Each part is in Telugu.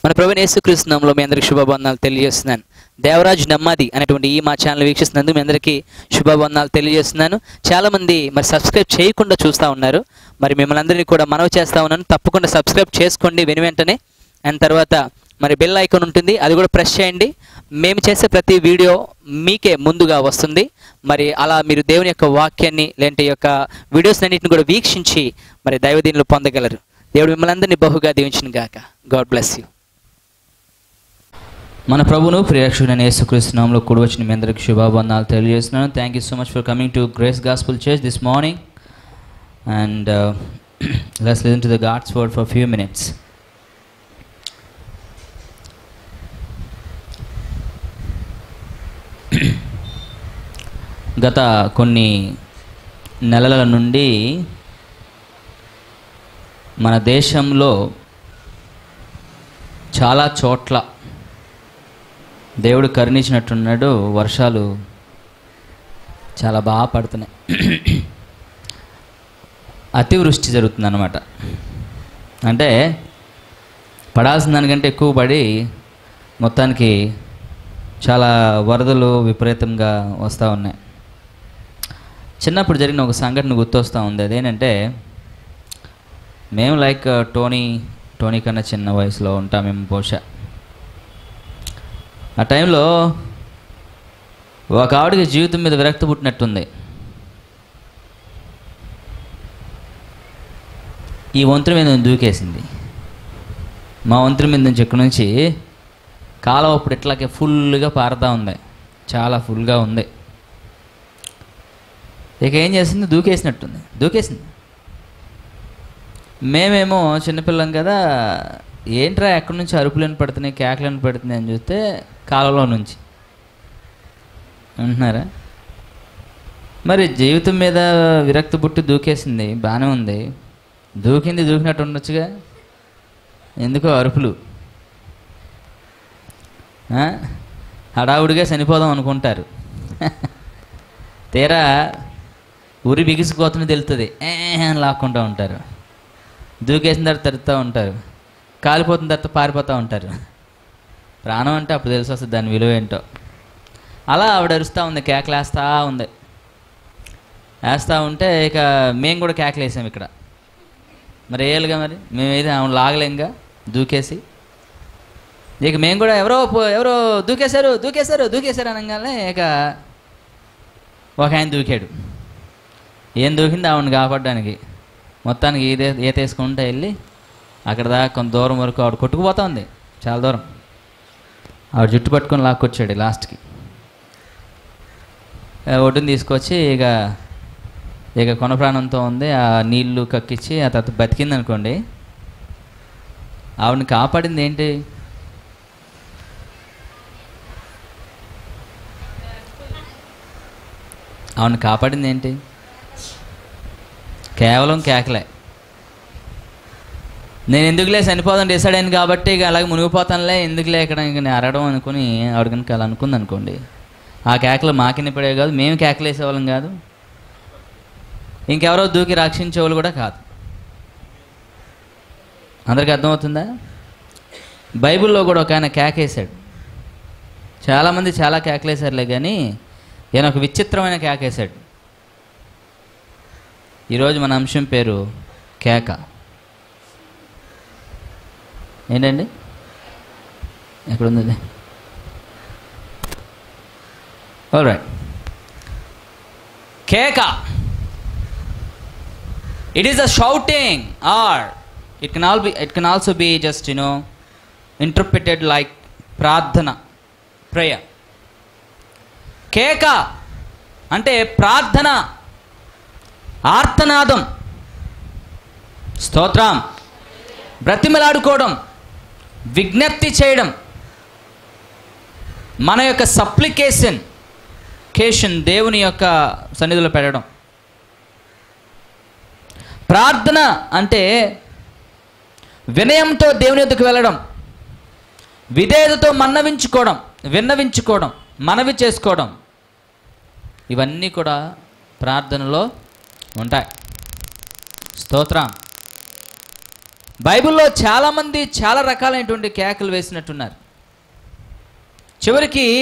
మన ప్రవీణ్ యేసుక్రీస్తునామంలో మీ అందరికి శుభబంధనాలు తెలియజేస్తున్నాను దేవరాజ్ నమ్మది అనేటువంటి ఈ మా ఛానల్ వీక్షిస్తున్నందుకు మీ అందరికీ శుభబంధనాలు తెలియజేస్తున్నాను చాలామంది మరి సబ్స్క్రైబ్ చేయకుండా చూస్తూ ఉన్నారు మరి మిమ్మల్ని అందరినీ కూడా మనవి చేస్తూ ఉన్నాను తప్పకుండా సబ్స్క్రైబ్ చేసుకోండి వెను వెంటనే అండ్ తర్వాత మరి బెల్ ఐకాన్ ఉంటుంది అది కూడా ప్రెస్ చేయండి మేము చేసే ప్రతి వీడియో మీకే ముందుగా వస్తుంది మరి అలా మీరు దేవుని యొక్క వాక్యాన్ని లేదంటే ఈ యొక్క వీడియోస్ అన్నింటిని కూడా వీక్షించి మరి దైవదీనులు పొందగలరు దేవుడు మిమ్మల్ని అందరినీ బహుగా దీవించిన గాక గాడ్ బ్లెస్ యూ మన ప్రభును ప్రియరక్షుడైన యేసుక్రీస్తునామంలో కూడి వచ్చిన మీ అందరికి శుభాబంధాలు తెలియజేస్తున్నాను thank you so much for coming to Grace Gospel Church this morning and let's listen to the God's word for few minutes గత కొన్ని నెలల నుండి మన దేశంలో చాలా చోట్ల దేవుడు కరుణించినట్టున్నాడు వర్షాలు చాలా బాగా పడుతున్నాయి అతివృష్టి జరుగుతుంది అనమాట అంటే పడాల్సిన దానికంటే ఎక్కువ పడి మొత్తానికి చాలా వరదలు విపరీతంగా వస్తూ ఉన్నాయి చిన్నప్పుడు జరిగిన ఒక సంఘటన గుర్తొస్తూ ఉంది అదేంటంటే మేము లైక్ టోనీ టోనీ కన్నా చిన్న వయసులో ఉంటాం మేము బహుశా ఆ టైంలో ఒక ఆవిడకి జీవితం మీద విరక్తి పుట్టినట్టుంది ఈ వంతుల మీద దూకేసింది మా వంతుల మీద నుంచి ఇక్కడి నుంచి కాలం అప్పుడు ఇట్లాగే ఫుల్గా పారుతూ ఉంది చాలా ఫుల్గా ఉంది ఇక ఏం చేసింది దూకేసినట్టుంది దూకేసింది మేమేమో చిన్నపిల్లం కదా ఏంట్రా ఎక్కడి నుంచి అరుపులను పడుతున్నాయి కేకలను పడుతున్నాయి అని చూస్తే కాలంలో నుంచి అంటున్నారా మరి జీవితం మీద విరక్తి పుట్టి దూకేసింది బాగానే ఉంది దూకింది దూకినట్టు ఉండొచ్చుగా ఎందుకో అరుపులు ఆ? హడావుడిగా చనిపోదాం అనుకుంటారు తీరా ఉరి బిగిసిపోతున్న తెలుస్తుంది ఏ అని లాక్కుంటూ ఉంటారు దూకేసిన తర్వాత తరుతూ ఉంటారు కాలిపోతున్న తర్వాత పారిపోతూ ఉంటారు ప్రాణం అంటే అప్పుడు తెలిసి వస్తుంది దాని విలువ ఏంటో అలా ఆవిడ అరుస్తూ ఉంది కేకలు వేస్తూ ఉంది వేస్తూ ఉంటే ఇక మేము కూడా కేకలు వేసాం ఇక్కడ మరి వేయాలిగా మరి మేమైతే ఆమె లాగలేంగా దూకేసి ఇక మేము కూడా ఎవరో పో- ఎవరో దూకేశారు దూకేశారు దూకేశారు అనగానే ఇక ఒక ఆయన దూకాడు ఏం దూకింది ఆవిడని కాపాడడానికి మొత్తానికి ఈదే ఈత వేసుకుంటూ వెళ్ళి అక్కడ దాకా కొంత దూరం వరకు ఆవిడ కొట్టుకుపోతా ఉంది చాలా దూరం ఆవిడ జుట్టు పట్టుకొని లాక్కొచ్చాడు లాస్ట్కి ఆ ఒడ్డుని తీసుకొచ్చి ఇక ఇక కొన ప్రాణంతో ఉంది ఆ నీళ్లు కక్కించి ఆ తర్వాత బతికింది అనుకోండి ఆవిడని కాపాడింది ఏంటి ఆవిడని కాపాడింది ఏంటి కేవలం కేకలే నేను ఎందుకులే చనిపోదాం డిసైడ్ అయింది కాబట్టి ఇక అలాగే మునిగిపోతానులే ఎందుకులే ఇక్కడ ఇంక నేను అరగడం అనుకుని ఆవిడ కనుక అలా అనుకుంది అనుకోండి ఆ కేకలు మాకిన పడే కాదు మేము కేకలు వేసేవాళ్ళం కాదు ఇంకెవరో దూకి రక్షించేవాళ్ళు కూడా కాదు అందరికి అర్థమవుతుందా బైబిల్లో కూడా ఒక ఆయన కేకేశాడు చాలామంది చాలా కేకలేశారులే కానీ ఈయన ఒక విచిత్రమైన కేకేశాడు ఈరోజు మన అంశం పేరు కేక ఏంటండి ఎక్కడుంది రైట్ కేక it is a shouting or it can all be it can also be just you know interpreted like ప్రార్థన prayer కేక అంటే ప్రార్థన ఆర్తనాదం స్తోత్రం బ్రతిమలాడుకోవడం విజ్ఞప్తి చేయడం మన యొక్క సప్లికేషన్ కేషన్ దేవుని యొక్క సన్నిధిలో పెట్టడం ప్రార్థన అంటే వినయంతో దేవుని యొద్దకు వెళ్ళడం విధేయతతో మన్నవించుకోవడం విన్నవించుకోవడం మనవి చేసుకోవడం ఇవన్నీ కూడా ప్రార్థనలో ఉంటాయి స్తోత్రం బైబిల్లో చాలామంది చాలా రకాలైనటువంటి కేకలు వేసినట్టున్నారు చివరికి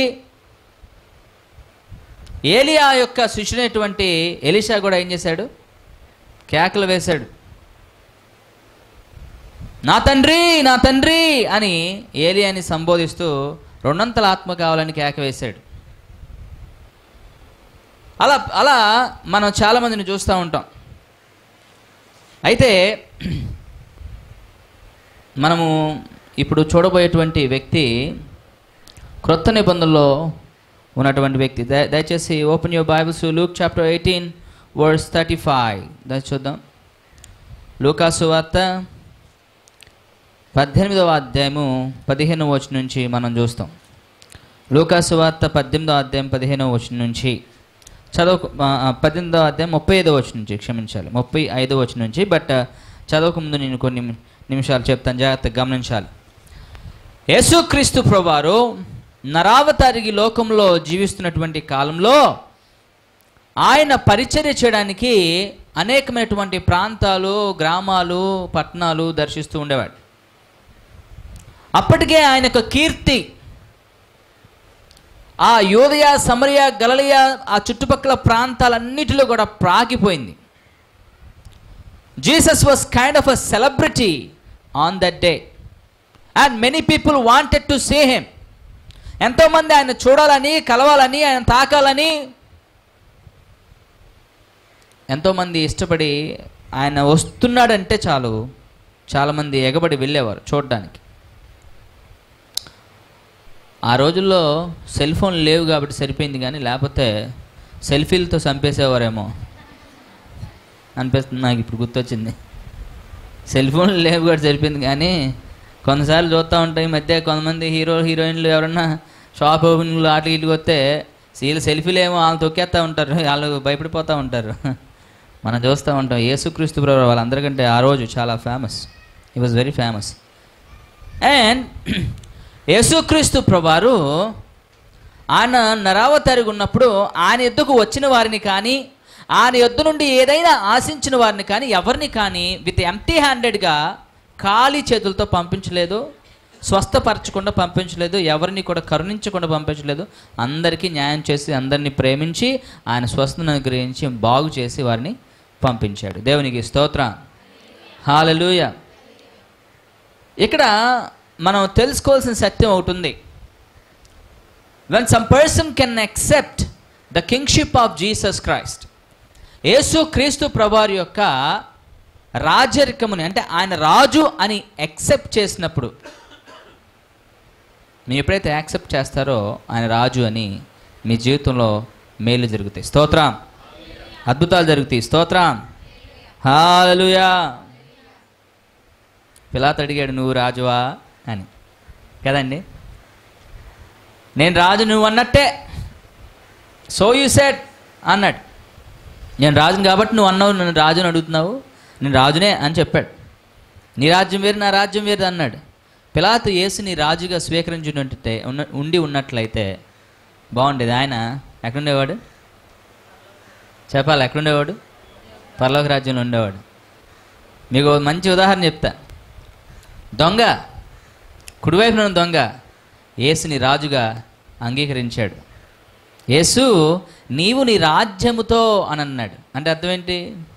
ఏలియా యొక్క శిష్యుడైనటువంటి ఎలిషా కూడా ఏం చేశాడు కేకలు వేశాడు నా తండ్రి నా తండ్రి అని ఏలియాని సంబోధిస్తూ రెండంతల ఆత్మ కావాలని కేక వేశాడు అలా అలా మనం చాలామందిని చూస్తూ ఉంటాం అయితే మనము ఇప్పుడు చూడబోయేటువంటి వ్యక్తి క్రొత్త నిబంధనలో ఉన్నటువంటి వ్యక్తి దయ దయచేసి open your Bibles Luke chapter eighteen words thirty five దయ చూద్దాం లూకాసు వార్త పద్దెనిమిదవ అధ్యాయము పదిహేనవ వచనం నుంచి మనం చూస్తాం లూకాసు వార్త పద్దెనిమిదవ అధ్యాయం పదిహేనవ వచనం నుంచి చదువు పద్దెనిమిదవ అధ్యాయం ముప్పై ఐదవ వచనం నుంచి క్షమించాలి ముప్పై ఐదవ వచనం నుంచి బట్ చదవక ముందు నేను కొన్ని నిమిషాలు చెప్తాను జాగ్రత్తగా గమనించాలి యేసుక్రీస్తు ప్రభువారు నరావతారికి లోకంలో జీవిస్తున్నటువంటి కాలంలో ఆయన పరిచర్య చేయడానికి అనేకమైనటువంటి ప్రాంతాలు గ్రామాలు పట్టణాలు దర్శిస్తూ ఉండేవాడు అప్పటికే ఆయన యొక్క కీర్తి ఆ యోదయ సమరయ గలలియ ఆ చుట్టుపక్కల ప్రాంతాలన్నిటిలో కూడా ప్రాగిపోయింది Jesus was kind of a celebrity on that day and many people wanted to see him ఎంతోమంది ఆయన చూడాలని కలవాలని ఆయన తాకాలని ఎంతోమంది ఇష్టపడి ఆయన వస్తున్నాడంటే చాలు చాలామంది ఎగబడి వెళ్ళేవారు చూడడానికి ఆ రోజుల్లో సెల్ ఫోన్ లేవు కాబట్టి సరిపోయింది కానీ లేకపోతే సెల్ఫీలతో చంపేసేవారేమో అనిపిస్తుంది నాకు ఇప్పుడు గుర్తొచ్చింది సెల్ ఫోన్లు లేవు కూడా సరిపోయింది కానీ కొన్నిసార్లు చూస్తూ ఉంటాయి ఈ మధ్య కొంతమంది హీరో హీరోయిన్లు ఎవరన్నా షాప్ ఓపెనింగ్లు ఆటలు ఇల్లు వస్తే వీళ్ళు సెల్ఫీలు ఏమో వాళ్ళు తొక్కేస్తూ ఉంటారు వాళ్ళు భయపడిపోతూ ఉంటారు మనం చూస్తూ ఉంటాం యేసుక్రీస్తు ప్రభు వాళ్ళందరికంటే ఆ రోజు చాలా ఫేమస్ ఈ వాజ్ వెరీ ఫేమస్ అండ్ యేసుక్రీస్తు ప్రభువారు ఆయన నరావతారిగా ఉన్నప్పుడు ఆయన ఎద్దుకు వచ్చిన వారిని కానీ ఆయన యొద్ద నుండి ఏదైనా ఆశించిన వారిని కానీ ఎవరిని కానీ విత్ ఎంటీ హ్యాండెడ్గా ఖాళీ చేతులతో పంపించలేదు స్వస్థపరచకుండా పంపించలేదు ఎవరిని కూడా కరుణించకుండా పంపించలేదు అందరికీ న్యాయం చేసి అందరినీ ప్రేమించి ఆయన స్వస్థను అనుగ్రహించి బాగు చేసి వారిని పంపించాడు దేవునికి స్తోత్రం హాలలుయ ఇక్కడ మనం తెలుసుకోవాల్సిన సత్యం ఒకటి ఉంది when some person can accept the kingship of Jesus Christ యేసు క్రీస్తు ప్రభువారి యొక్క రాజరికముని అంటే ఆయన రాజు అని యాక్సెప్ట్ చేసినప్పుడు మీరు ఎప్పుడైతే యాక్సెప్ట్ చేస్తారో ఆయన రాజు అని మీ జీవితంలో మేలు జరుగుతాయి స్తోత్రం అద్భుతాలు జరుగుతాయి స్తోత్రం హాలలుయా పిలాత్ అడిగాడు నువ్వు రాజువా అని కదండి నేను రాజు నువ్వు అన్నట్టే సో యూ సెట్ అన్నాడు నేను రాజుని కాబట్టి నువ్వు అన్నావు నన్ను రాజుని అడుగుతున్నావు నేను రాజునే అని చెప్పాడు నీ రాజ్యం వేరు నా రాజ్యం వేరు అన్నాడు పిలాతు యేసుని రాజుగా స్వీకరించినట్టే ఉన్న ఉండి ఉన్నట్లయితే బాగుండేది ఆయన ఎక్కడుండేవాడు చెప్పాలి ఎక్కడుండేవాడు పర్లోక రాజ్యంలో ఉండేవాడు మీకు ఓ మంచి ఉదాహరణ చెప్తా దొంగ కుడివైపున ఉన్న దొంగ యేసుని రాజుగా అంగీకరించాడు యేసు నీవు నీ రాజ్యముతో అని అన్నాడు అంటే అర్థం ఏంటి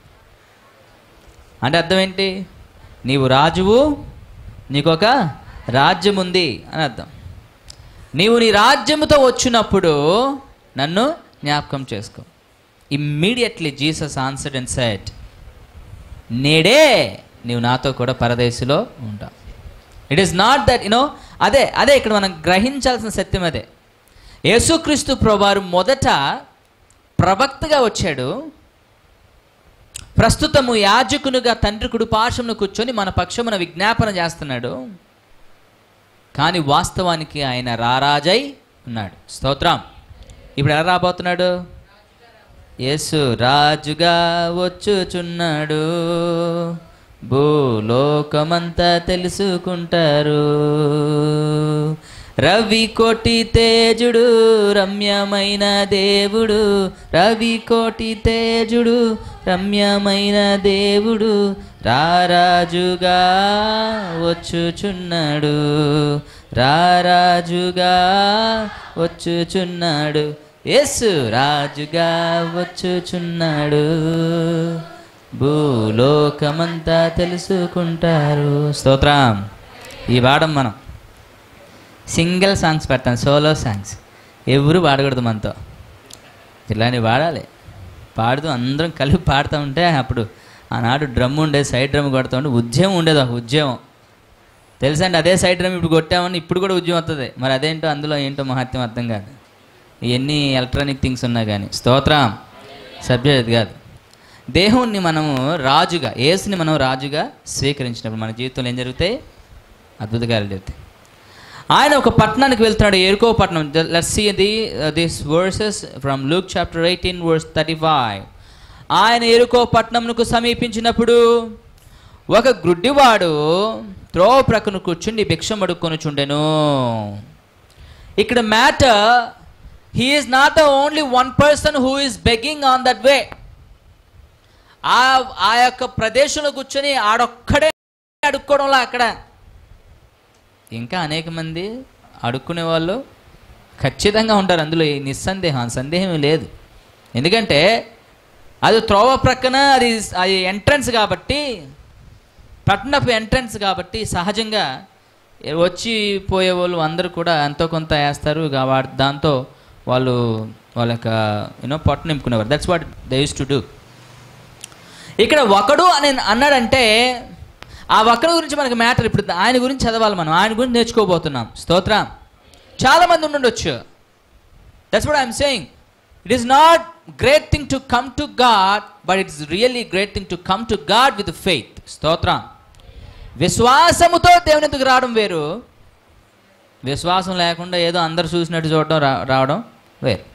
అంటే అర్థం ఏంటి నీవు రాజువు నీకొక రాజ్యం ఉంది అని అర్థం నీవు నీ రాజ్యముతో వచ్చినప్పుడు నన్ను జ్ఞాపకం చేసుకో immediately Jesus answered and said నేడే నీవు నాతో కూడా పరదేశిలో ఉంటావు it is not that you know అదే అదే ఇక్కడ మనం గ్రహించాల్సిన సత్యం అదే యేసుక్రీస్తు ప్రభువారు మొదట ప్రవక్తగా వచ్చాడు ప్రస్తుతము యాజకునుగా తండ్రి కుడి పార్శ్వమున కూర్చొని మన పక్షమున విజ్ఞాపన చేస్తున్నాడు కానీ వాస్తవానికి ఆయన రారాజై ఉన్నాడు స్తోత్రం ఇప్పుడు ఎలా రాబోతున్నాడు యేసు రాజుగా వచ్చుచున్నాడు భూలోకమంతా తెలుసుకుంటారు రవి కోటి తేజుడు రమ్యమైన దేవుడు రవి కోటి తేజుడు రమ్యమైన దేవుడు రారాజుగా వచ్చుచున్నాడు రారాజుగా వచ్చుచున్నాడు యేసు రాజుగా వచ్చుచున్నాడు భూలోకమంతా తెలుసుకుంటారు స్తోత్రం ఈ వాడం మనం సింగిల్ సాంగ్స్ పెడతాను సోలో సాంగ్స్ ఎవరు పాడకూడదు మనతో ఇలాంటివి పాడాలి పాడుతూ అందరం కలిపి పాడుతూ ఉంటే అప్పుడు ఆనాడు డ్రమ్ ఉండేది సైడ్ డ్రమ్ కొడుతూ ఉంటే ఉద్యమం ఉండేది ఒక ఉద్యమం తెలుసా అండి అదే సైడ్ డ్రమ్ ఇప్పుడు కొట్టామని ఇప్పుడు కూడా ఉద్యమం వస్తుంది మరి అదేంటో అందులో ఏంటో మహత్యం అర్థం కాదు ఇవన్నీ ఎలక్ట్రానిక్ థింగ్స్ ఉన్నా కానీ స్తోత్రం సబ్జెక్ట్ అది కాదు దేవుణ్ణి మనము రాజుగా యేసుని మనం రాజుగా స్వీకరించినప్పుడు మన జీవితంలో ఏం జరుగుతాయి అద్భుత కార్యాలు జరుగుతాయి ఆయన ఒక పట్టణానికి వెళ్తున్నాడు ఎరుకో పట్టణం let's see the this verses from Luke chapter eighteen verse thirty five ఆయన ఎరుకో పట్టణంకు సమీపించినప్పుడు ఒక గ్రుడ్డివాడు త్రోవ ప్రక్కన కూర్చుండి భిక్షం అడుక్కొనుచుండెను ఇక్కడ matter he is not the only one person who is begging on that way ఆ ఆ యొక్క ప్రదేశంలో కూర్చొని ఆడొక్కడే అడుక్కోవడంలో అక్కడ ఇంకా అనేక మంది అడుక్కునే వాళ్ళు ఖచ్చితంగా ఉంటారు అందులో ఈ నిస్సందేహం సందేహం లేదు ఎందుకంటే అది త్రోవ ప్రక్కన అది అది ఎంట్రన్స్ కాబట్టి పట్టణపు ఎంట్రన్స్ కాబట్టి సహజంగా వచ్చి పోయే వాళ్ళు అందరూ కూడా ఎంతో కొంత వేస్తారు గా- వా- దాంతో వాళ్ళు వాళ్ళ యొక్క యూనో పొట్ట నింపుకునేవారు that's what they use to do ఇక్కడ ఒకడు అని అన్నాడంటే ఆ ఒక్కడి గురించి మనకి మ్యాటర్ ఇప్పుడు ఆయన గురించి చదవాలి మనం ఆయన గురించి నేర్చుకోబోతున్నాం స్తోత్రం చాలా మంది ఉండుండొచ్చు that's what I'm saying it is not great thing to come to God but it's really great thing to come to God with faith స్తోత్రం విశ్వాసముతో దేవుని ఎందుకు రావడం వేరు విశ్వాసం లేకుండా ఏదో అందరు చూసినట్టు చూడడం రా రావడం వేరు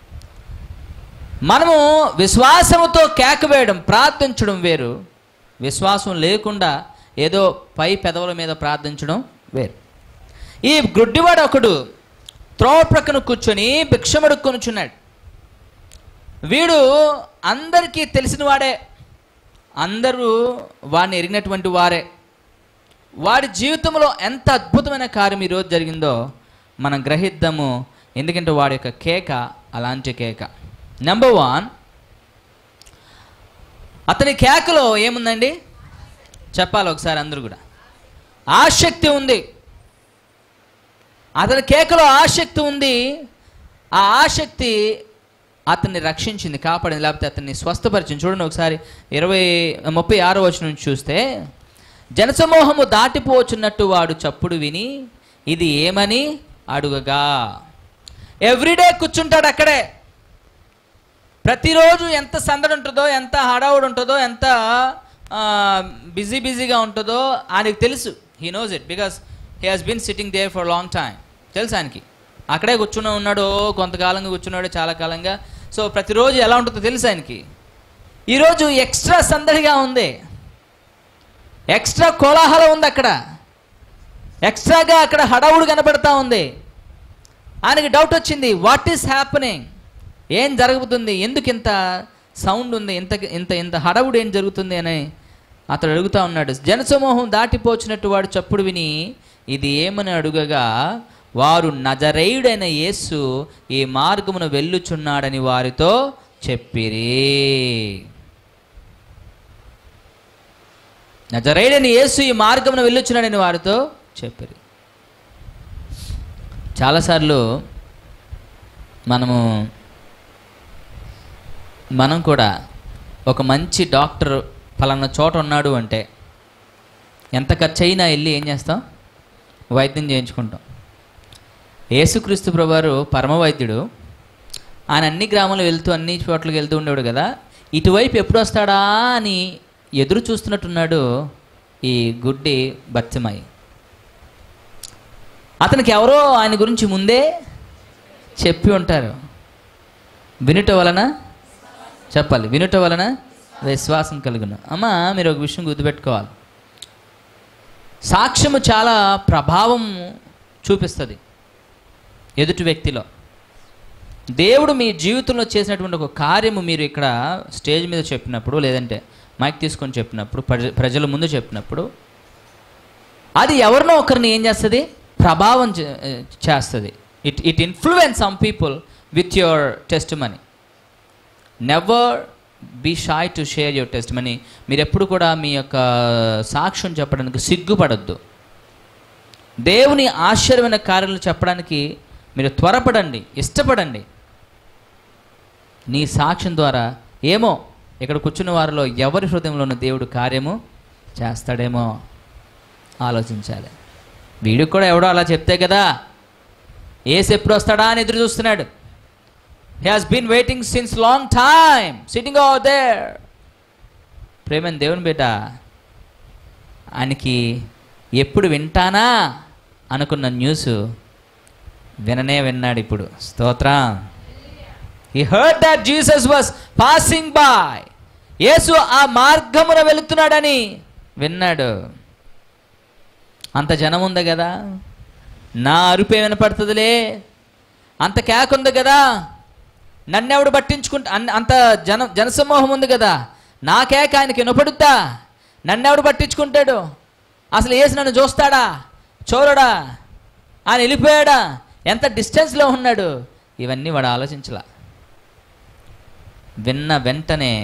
మనము విశ్వాసముతో కేక వేయడం ప్రార్థించడం వేరు విశ్వాసం లేకుండా ఏదో పై పెదవుల మీద ప్రార్థించడం వేరు ఈ గుడ్డివాడు ఒకడు త్రోవ ప్రక్కన కూర్చొని భిక్షమడుక్కొనుచున్నాడు వీడు అందరికీ తెలిసిన వాడే అందరూ వాడిని ఎరిగినటువంటి వారే వాడి జీవితంలో ఎంత అద్భుతమైన కార్యం ఈరోజు జరిగిందో మనం గ్రహిద్దాము ఎందుకంటే వాడి యొక్క కేక అలాంటి కేక నెంబర్ వన్ అతని కేకలో ఏముందండి చెప్పాలి ఒకసారి అందరూ కూడా ఆసక్తి ఉంది అతని కేకలో ఆసక్తి ఉంది ఆ ఆసక్తి అతన్ని రక్షించింది కాపాడింది లేకపోతే అతన్ని స్వస్థపరిచింది చూడండి ఒకసారి ఇరవై ముప్పై ఆరో వచ్చిన నుంచి చూస్తే జనసమూహము దాటిపోచున్నట్టు వాడు చప్పుడు విని ఇది ఏమని అడుగగా ఎవ్రీడే కూర్చుంటాడు అక్కడే ప్రతిరోజు ఎంత సందడి ఉంటుందో ఎంత హడావుడు ఉంటుందో ఎంత బిజీ బిజీగా ఉంటుందో ఆయనకు తెలుసు he knows it because he has been sitting there for long time తెలుసు ఆయనకి అక్కడే కూర్చుని ఉన్నాడు కొంతకాలంగా కూర్చున్నాడు చాలా కాలంగా సో ప్రతిరోజు ఎలా ఉంటుందో తెలుసు ఆయనకి ఈరోజు ఎక్స్ట్రా సందడిగా ఉంది ఎక్స్ట్రా కోలాహలం ఉంది అక్కడ ఎక్స్ట్రాగా అక్కడ హడావుడు కనబడతా ఉంది ఆయనకి డౌట్ వచ్చింది వాట్ ఈస్ హ్యాపెనింగ్ ఏం జరుగుతుంది ఎందుకు ఇంత సౌండ్ ఉంది ఇంత ఇంత ఇంత హడావుడు ఏం జరుగుతుంది అని అతడు అడుగుతా ఉన్నాడు జనసమూహం దాటిపోచినట్టు వాడు చప్పుడు విని ఇది ఏమని అడుగగా వారు నజరేయుడైన యేసు ఈ మార్గమును వెళ్ళుచున్నాడని వారితో చెప్పిరి నజరేయుడైన యేసు ఈ మార్గమును వెళ్ళుచున్నాడని వారితో చెప్పిరి చాలాసార్లు మనము మనం కూడా ఒక మంచి డాక్టర్ ఫలానా చోట ఉన్నాడు అంటే ఎంత ఖర్చు అయినా వెళ్ళి ఏం చేస్తాం వైద్యం చేయించుకుంటాం యేసుక్రీస్తు ప్రభువారు పరమ వైద్యుడు ఆయన అన్ని గ్రామాలు వెళ్తూ అన్ని చోట్లకి వెళ్తూ ఉండేవాడు కదా ఇటువైపు ఎప్పుడు వస్తాడా అని ఎదురు చూస్తున్నట్టున్నాడు ఈ గుడ్డి బచ్చమాయి అతనికి ఎవరో ఆయన గురించి ముందే చెప్పి ఉంటారు వినుట వలన చెప్పాలి వినుట వలన విశ్వాసం కలుగును అమ్మ మీరు ఒక విషయం గుర్తుపెట్టుకోవాలి సాక్ష్యము చాలా ప్రభావం చూపిస్తుంది ఎదుటి వ్యక్తిలో దేవుడు మీ జీవితంలో చేసినటువంటి ఒక కార్యము మీరు ఇక్కడ స్టేజ్ మీద చెప్పినప్పుడు లేదంటే మైక్ తీసుకొని చెప్పినప్పుడు ప్రజ- ప్రజల ముందు చెప్పినప్పుడు అది ఎవరినో ఒకరిని ఏం చేస్తుంది ప్రభావం చే- చేస్తుంది it it influence some people with your testimony never be shy to share your testimony మీరు ఎప్పుడు కూడా మీ యొక్క సాక్ష్యం చెప్పడానికి సిగ్గుపడద్దు దేవుని ఆశ్చర్యమైన కార్యాలు చెప్పడానికి మీరు త్వరపడండి ఇష్టపడండి నీ సాక్ష్యం ద్వారా ఏమో ఇక్కడ కూర్చున్న వారిలో ఎవరి హృదయంలో ఉన్న దేవుడు కార్యము చేస్తాడేమో ఆలోచించాలి వీడికి కూడా ఎవడో అలా చెప్తే కదా ఏసు ఎప్పుడు వస్తాడా అని ఎదురు చూస్తున్నాడు he has been waiting since long time sitting over there ప్రేమన్ దేవుని బిడ్డ ఆయనకి ఎప్పుడు వింటానా అనుకున్న న్యూస్ విననే విన్నాడు ఇప్పుడు స్తోత్రం he heard that Jesus was passing by Yesu ఆ మార్గమున వెళుతున్నాడని విన్నాడు అంత జనం ఉంది కదా నా అరుపే వినపడుతుందిలే అంత కేక ఉంది కదా నన్నెవడు పట్టించుకుంటా అన్- అంత జన జనసమూహం ఉంది కదా నా కేక ఆయనకి వినపడుద్దా నన్నెవడు పట్టించుకుంటాడు అసలు ఏసు నన్ను చూస్తాడా చూడడా ఆయన వెళ్ళిపోయాడా ఎంత డిస్టెన్స్లో ఉన్నాడు ఇవన్నీ వాడు ఆలోచించలా విన్న వెంటనే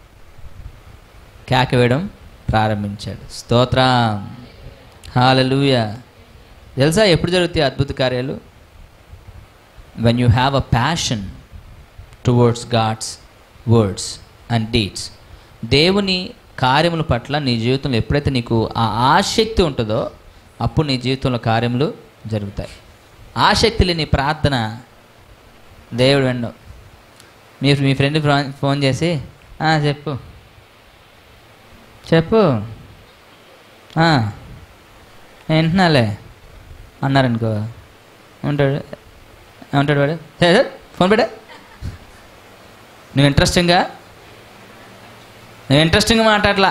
కేక వేయడం ప్రారంభించాడు స్తోత్రం హాలూయ తెలుసా ఎప్పుడు జరుగుతాయి అద్భుత కార్యాలు when you have a passion towards God's words and deeds దేవుని కార్యముల పట్ల నీ జీవితంలో ఎప్పుడైతే నీకు ఆ ఆసక్తి ఉంటుందో అప్పుడు నీ జీవితంలో కార్యములు జరుగుతాయి ఆసక్తి లేని ప్రార్థన దేవుడు వెండు మీరు మీ ఫ్రెండ్ ఫోన్ చేసి "ఆ, చెప్పు చెప్పు "ఆ, వింటున్నాలే అన్నారనుకో ఉంటాడు ఏమంటాడు వాడు "హే, హే, ఫోన్ పెట్టా నువ్వు ఇంట్రెస్టింగ్గా నువ్వు ఇంట్రెస్టింగ్గా మాట్లాడలా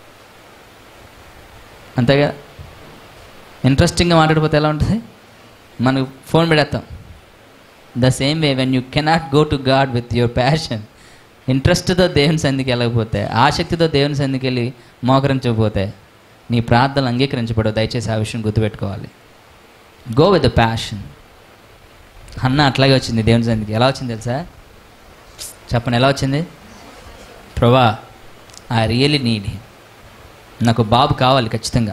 అంతేగా ఇంట్రెస్టింగ్గా మాట్లాడిపోతే ఎలా ఉంటుంది మనకు ఫోన్ పెడేస్తాం the same way when you cannot go to God with your passion ఇంట్రెస్ట్తో దేవుని సంధికి వెళ్ళకపోతే ఆసక్తితో దేవుని సంధికి వెళ్ళి మోకరించకపోతే నీ ప్రార్థనలు అంగీకరించబడవు దయచేసి ఆ విషయం గుర్తుపెట్టుకోవాలి గో విత్ ద ప్యాషన్ అన్న అట్లాగే వచ్చింది దేవుని సంధికి ఎలా వచ్చింది తెలుసా చెప్పండి ఎలా వచ్చింది ప్రభా ఐ రియలీ నీడ్ నాకు బాబు కావాలి ఖచ్చితంగా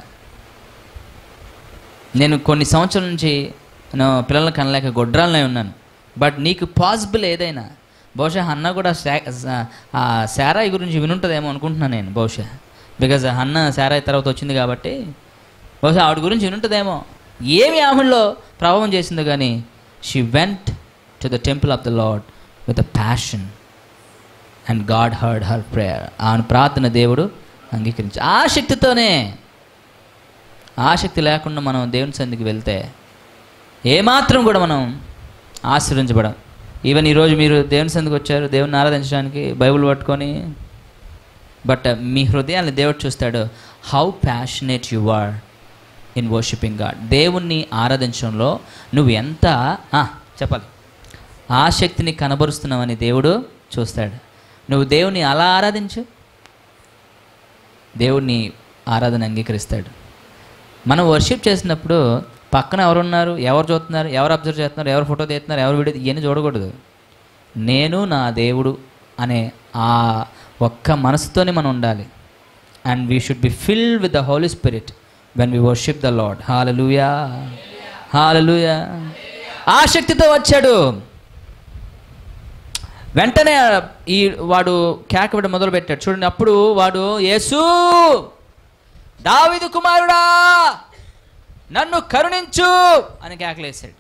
నేను కొన్ని సంవత్సరాల నుంచి నేను పిల్లల్ని కనలేక గొడ్రాలనే ఉన్నాను బట్ నీకు పాసిబుల్ ఏదైనా బహుశా అన్న కూడా శా- సా- ఆ శారాయి గురించి వినుంటుందేమో అనుకుంటున్నాను నేను బహుశా బికాజ్ అన్న శారాయి తర్వాత వచ్చింది కాబట్టి బహుశా ఆవిడ గురించి వినుంటుందేమో ఏమి ఆమెలో ప్రభావం చేసిందో కానీ she went to the temple of the Lord with a passion and God heard her prayer ఆమె ప్రార్థన దేవుడు అంగీకరించి ఆసక్తితోనే ఆసక్తి లేకుండా మనం దేవుని సన్నిధికి వెళ్తే ఏమాత్రం కూడా మనం ఆశ్రయించబడం ఈవెన్ ఈరోజు మీరు దేవుని సన్నిధికి వచ్చారు దేవుని ఆరాధించడానికి బైబిల్ పట్టుకొని బట్ మీ హృదయాన్ని దేవుడు చూస్తాడు how passionate you are in worshipping God దేవుణ్ణి ఆరాధించడంలో నువ్వు ఎంత ఆ, చెప్పాలి ఆసక్తిని కనబరుస్తున్నావని దేవుడు చూస్తాడు నువ్వు దేవుని అలా ఆరాధించు దేవుణ్ణి ఆరాధన అంగీకరిస్తాడు మనం వర్షిప్ చేసినప్పుడు పక్కన ఎవరున్నారు ఎవరు చూస్తున్నారు ఎవరు అబ్జర్వ్ చేస్తున్నారు ఎవరు ఫోటో తీస్తున్నారు ఎవరు వీడియో ఇవన్నీ చూడకూడదు నేను నా దేవుడు అనే ఆ ఒక్క మనసుతోనే మనం ఉండాలి and we should be filled with the Holy Spirit when we worship the Lord hallelujah hallelujah ఆసక్తితో వచ్చాడు వెంటనే ఈ వాడు కేకబడి మొదలు పెట్టాడు చూడండి అప్పుడు వాడు యేసు దావిదు కుమారుడా నన్ను కరుణించు అని కేకలేశాడు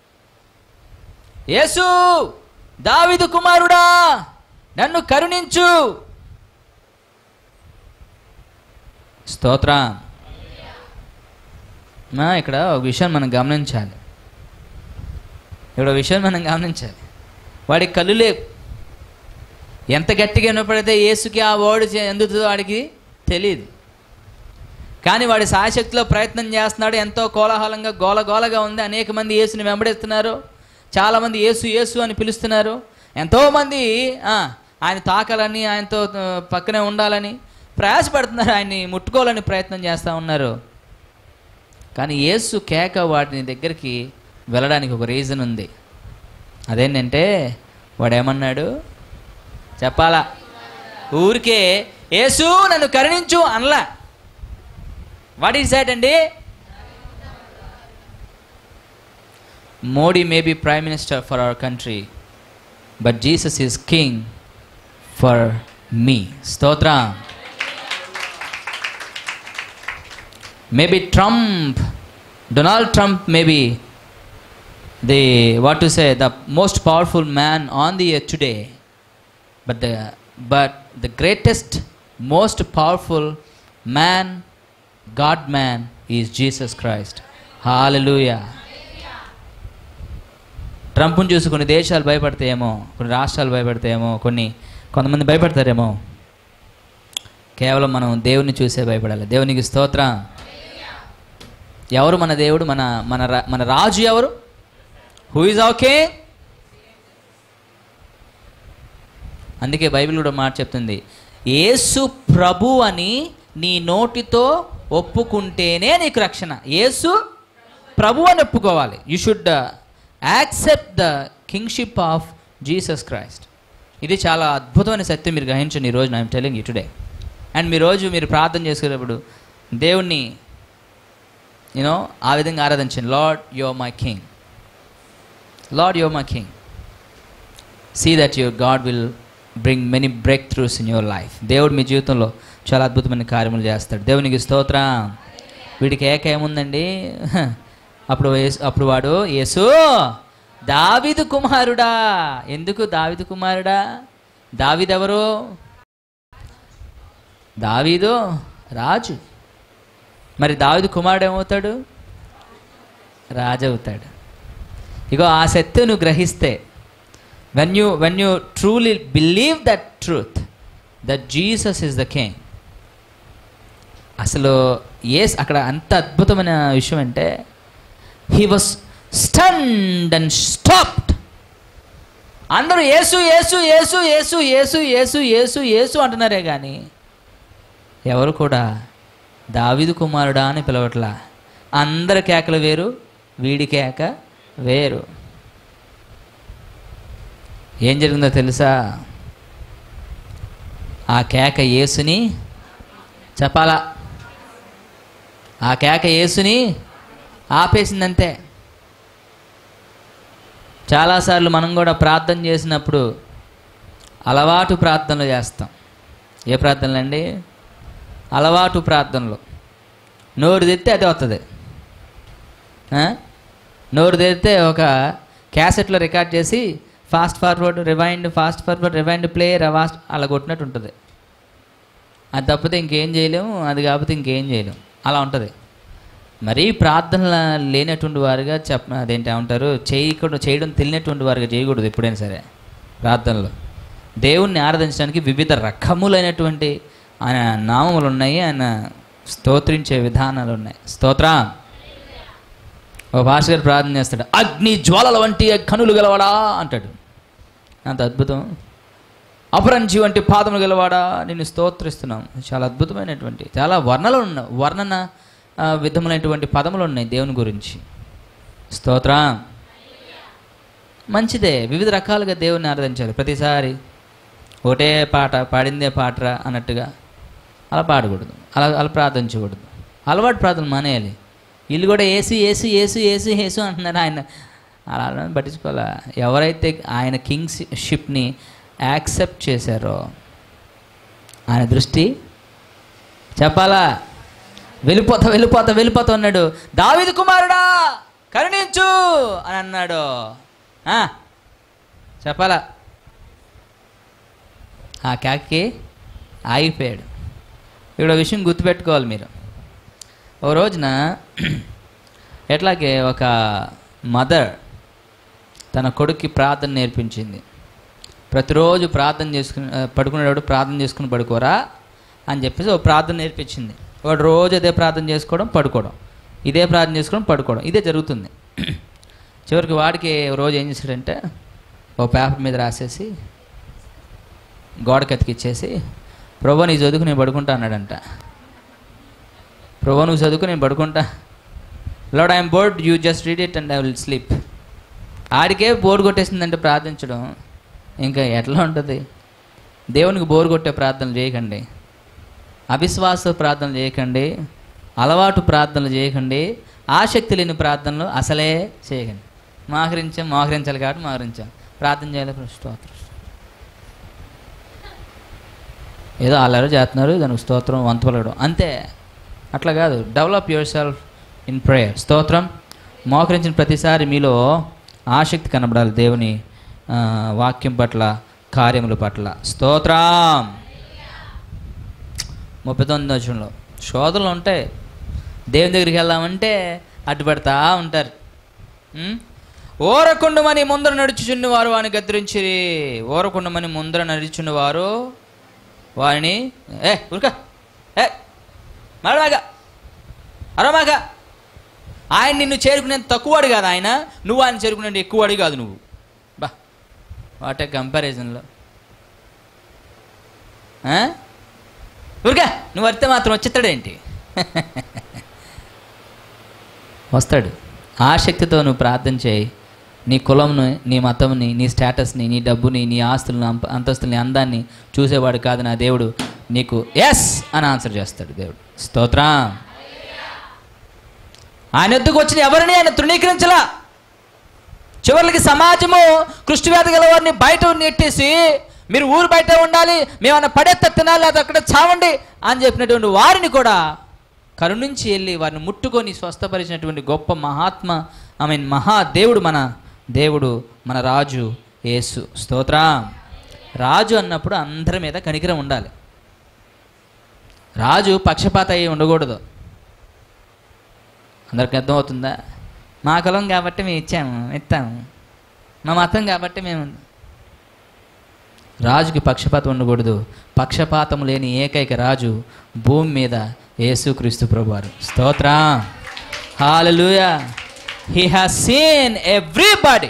యేసు దావిదు కుమారుడా నన్ను కరుణించు స్తోత్ర మా ఇక్కడ ఒక విషయం మనం గమనించాలి ఇక్కడ ఒక విషయం మనం గమనించాలి వాడికి కళ్ళు లేవు ఎంత గట్టిగా వినపడితే యేసుకి ఆ వర్డ్ చే- ఎందుతుందో వాడికి తెలియదు కానీ వాడి సాయశక్తిలో ప్రయత్నం చేస్తున్నాడు ఎంతో కోలాహలంగా గోలగోలగా ఉంది అనేక మంది యేసుని వెంబడిస్తున్నారు చాలామంది యేసు యేసు అని పిలుస్తున్నారు ఎంతోమంది ఆ, ఆయన తాకాలని ఆయనతో ఆ, పక్కనే ఉండాలని ప్రయాసపడుతున్నారు ఆయన్ని ముట్టుకోవాలని ప్రయత్నం చేస్తూ ఉన్నారు కానీ యేసు కేక వాటిని దగ్గరికి వెళ్ళడానికి ఒక రీజన్ ఉంది అదేంటంటే వాడు ఏమన్నాడు చెప్పాలా ఊరికే యేసు నన్ను కరుణించు అనలా వాట్ ఈస్ దాట్ అండి Modi may be prime minister for our country but Jesus is king for me స్తోత్ర maybe Trump Donald Trump maybe the what to say the most powerful man on the earth today but the but the greatest most powerful man god man is jesus christ hallelujah ట్రంప్ను చూసి కొన్ని దేశాలు భయపడతాయేమో కొన్ని రాష్ట్రాలు భయపడతాయేమో కొన్ని కొంతమంది భయపడతారేమో కేవలం మనం దేవుని చూసే భయపడాలి దేవునికి స్తోత్రం ఎవరు మన దేవుడు మన మన రా- మన రాజు ఎవరు హూ ఇస్ ఓకే అందుకే బైబిల్ కూడా మాట చెప్తుంది యేసు ప్రభు అని నీ నోటితో ఒప్పుకుంటేనే నీకు రక్షణ యేసు ప్రభు అని ఒప్పుకోవాలి you should accept the kingship of Jesus Christ ఇది చాలా అద్భుతమైన సత్యం మీరు గ్రహించండి ఈరోజు I'm telling you today and మీ రోజు మీరు ప్రార్థన చేసుకునేటప్పుడు దేవుణ్ణి యూనో ఆ విధంగా ఆరాధించండి Lord you my king Lord your my king see that your God will bring many breakthroughs in your life దేవుడు మీ జీవితంలో చాలా అద్భుతమైన కార్యములు చేస్తాడు దేవునికి స్తోత్రం వీడికి ఏక ఏముందండి హ, అప్పుడు యేసు- అప్పుడు వాడు యేసు దావిదు కుమారుడా ఎందుకు దావిదు కుమారుడా దావిదెవరు దావీదు రాజు మరి దావిదు కుమారుడు ఏమవుతాడు రాజు అవుతాడు ఇగో ఆ సత్యం నువ్వు గ్రహిస్తే when you when you truly believe that truth that Jesus is the king అసలు ఏస్ అక్కడ అంత అద్భుతమైన విషయం అంటే he was stunned and stopped అందరూ ఏసు ఏసు ఏసు ఏసు ఏసు ఏసు ఏసు ఏసు అంటున్నారే కానీ ఎవరు కూడా దావిదు కుమారుడా అని పిలవట్లా అందరి కేకలు వేరు వీడి కేక వేరు ఏం జరిగిందో తెలుసా ఆ కేక యేసుని చెప్పాలా ఆ కేక యేసుని ఆపేసిందంతే చాలాసార్లు మనం కూడా ప్రార్థన చేసినప్పుడు అలవాటు ప్రార్థనలు చేస్తాం ఏ ప్రార్థనలు అండి అలవాటు ప్రార్థనలు నోరు తెస్తే అది వస్తుంది ఆ? నోరు తెరితే ఒక క్యాసెట్లో రికార్డ్ చేసి fast forward rewind fast forward rewind play రవాస్ట్ అలా కొట్టినట్టు ఉంటుంది అది తప్పితే ఇంకేం చేయలేము అది కాకపోతే ఇంకేం చేయలేము అలా ఉంటుంది మరీ ప్రార్థన లేనటువంటి వారుగా చెప్ప అదేంటి ఏమంటారు చేయకూడదు చేయడం తెలియనటువంటి వారుగా చేయకూడదు ఎప్పుడైనా సరే ప్రార్థనలో దేవుణ్ణి ఆరాధించడానికి వివిధ రకములైనటువంటి ఆయన నామములు ఉన్నాయి ఆయన స్తోత్రించే విధానాలు ఉన్నాయి స్తోత్ర ఒక భాష గారు ప్రార్థన చేస్తాడు అగ్ని జ్వాలల వంటి కనులు గలవాడా అంటాడు అంత అద్భుతం అపరంజి వంటి పాదములు గలవాడా నిన్ను స్తోత్రిస్తున్నాం చాలా అద్భుతమైనటువంటి చాలా వర్ణలు ఉన్న వర్ణన ఆ, విధములైనటువంటి పదములు ఉన్నాయి దేవుని గురించి స్తోత్ర మంచిదే వివిధ రకాలుగా దేవుని ఆరాధించాలి ప్రతిసారి ఒకటే పాట పాడిందే పాటరా అన్నట్టుగా అలా పాడకూడదు అలా అలా ప్రార్థించకూడదు అలవాటు ప్రార్థన మానేయాలి వీళ్ళు కూడా ఏసు ఏసు ఏసు ఏసు ఏసు అంటున్నారు ఆయన అలా అలా పట్టించుకోవాలా ఎవరైతే ఆయన కింగ్స్ షిప్ని యాక్సెప్ట్ చేశారో ఆయన దృష్టి చెప్పాలా వెళ్ళిపోతా వెళ్ళిపోతా వెళ్ళిపోతా అన్నాడు దావిది కుమారుడా కరుణించు అని అన్నాడు ఆ, చెప్పాలా ఆ కేకకి ఆగిపోయాడు ఇక్కడ ఒక విషయం గుర్తుపెట్టుకోవాలి మీరు ఓ రోజున ఎట్లాగే ఒక మదర్ తన కొడుక్కి ప్రార్థన నేర్పించింది ప్రతిరోజు ప్రార్థన చేసుకుని ఆ, పడుకునేటప్పుడు ప్రార్థన చేసుకుని పడుకోరా అని చెప్పేసి ఒక ప్రార్థన నేర్పించింది వాడు రోజు అదే ప్రార్థన చేసుకోవడం పడుకోవడం ఇదే ప్రార్థన చేసుకోవడం పడుకోవడం ఇదే జరుగుతుంది చివరికి వాడికి రోజు ఏం చేశాడంటే ఓ పేపర్ మీద రాసేసి గోడకి అతికిచ్చేసి ప్రభు నీ చదువుకు నేను పడుకుంటా అన్నాడంట ప్రభు నువ్వు చదువుకు నేను పడుకుంటా Lord I'm bored you just read it and I will sleep ఆడికే బోర్ కొట్టేసిందంటే ప్రార్థించడం ఇంకా ఎట్లా ఉంటుంది దేవునికి బోర్ కొట్టే ప్రార్థనలు చేయకండి అవిశ్వాస ప్రార్థనలు చేయకండి అలవాటు ప్రార్థనలు చేయకండి ఆసక్తి లేని ప్రార్థనలు అసలే చేయకండి మోహరించాం మోహరించాలి కాబట్టి మోహరించాం ప్రార్థన చేయాలి స్తోత్రం ఏదో అల్లరి చేస్తున్నారు దానికి స్తోత్రం వంత పలకడం అంతే అట్లా కాదు develop yourself in prayer స్తోత్రం మోకరించిన ప్రతిసారి మీలో ఆసక్తి కనబడాలి దేవుని ఆ, వాక్యం పట్ల కార్యముల పట్ల స్తోత్రం ముప్పై తొమ్మిది వచ్చంలో శోధనలు ఉంటాయి దేవుని దగ్గరికి వెళ్దామంటే అడ్డు పెడతా ఉంటారు ఉం? ఓరకుండమని ముందర నడుచుచున్న వారు వాని గద్రించిరి ఓరకుండమని ముందర నడుచున్న వారు వారిని ఏ ఉరక ఏ మరమాగా అరమాగా ఆయన నిన్ను చేరుకునే తక్కువవాడు కాదు ఆయన నువ్వు ఆయన చేరుకునే ఎక్కువవాడి కాదు నువ్వు బా వాట్ ఏ కంపారిజన్లో ఊరికా నువ్వు వస్తే మాత్రం వచ్చేస్తాడేంటి వస్తాడు ఆసక్తితో నువ్వు ప్రార్థన చేయి నీ కులంను నీ మతంని నీ స్టేటస్ని నీ డబ్బుని నీ ఆస్తులను అంప- అంతస్తుల్ని అందాన్ని చూసేవాడు కాదు నా దేవుడు నీకు ఎస్ అని ఆన్సర్ చేస్తాడు దేవుడు స్తోత్రం ఆయన ఎద్దుకు వచ్చిన ఎవరిని ఆయన తృణీకరించలా చివరికి సమాజము కృష్ణవ్యాధి గల వారిని బయట నెట్టేసి మీరు ఊరు బయట ఉండాలి మేమన్నా పడేత్త తినాలి అది అక్కడ చావండి అని చెప్పినటువంటి వారిని కూడా కరుణించి వెళ్ళి వారిని ముట్టుకొని స్వస్థపరిచినటువంటి గొప్ప మహాత్మ ఐ మీన్ మహాదేవుడు మన దేవుడు మన రాజు యేసు స్తోత్ర రాజు అన్నప్పుడు అందరి మీద కనికరం ఉండాలి రాజు పక్షపాత అయి ఉండకూడదు అందరికి అర్థమవుతుందా మా కులం కాబట్టి మేము ఇచ్చాము ఇస్తాము మా మతం కాబట్టి మేము రాజుకి పక్షపాతం ఉండకూడదు పక్షపాతం లేని ఏకైక రాజు భూమి మీద యేసుక్రీస్తు ప్రభువారు స్తోత్ర హాలూయా హీ హాస్ సీన్ ఎవ్రీబడి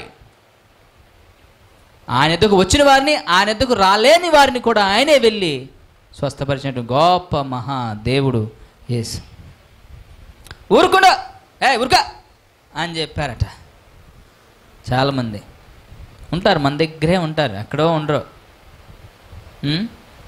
ఆయన ఎద్దుకు వచ్చిన వారిని ఆయన ఎద్దుకు రాలేని వారిని కూడా ఆయనే వెళ్ళి స్వస్థపరిచినట్టు గొప్ప మహా దేవుడు యేసు ఊరుకుండా ఏ ఊరుక అని చెప్పారట చాలామంది ఉంటారు మన దగ్గరే ఉంటారు ఎక్కడో ఉండరు ఉం?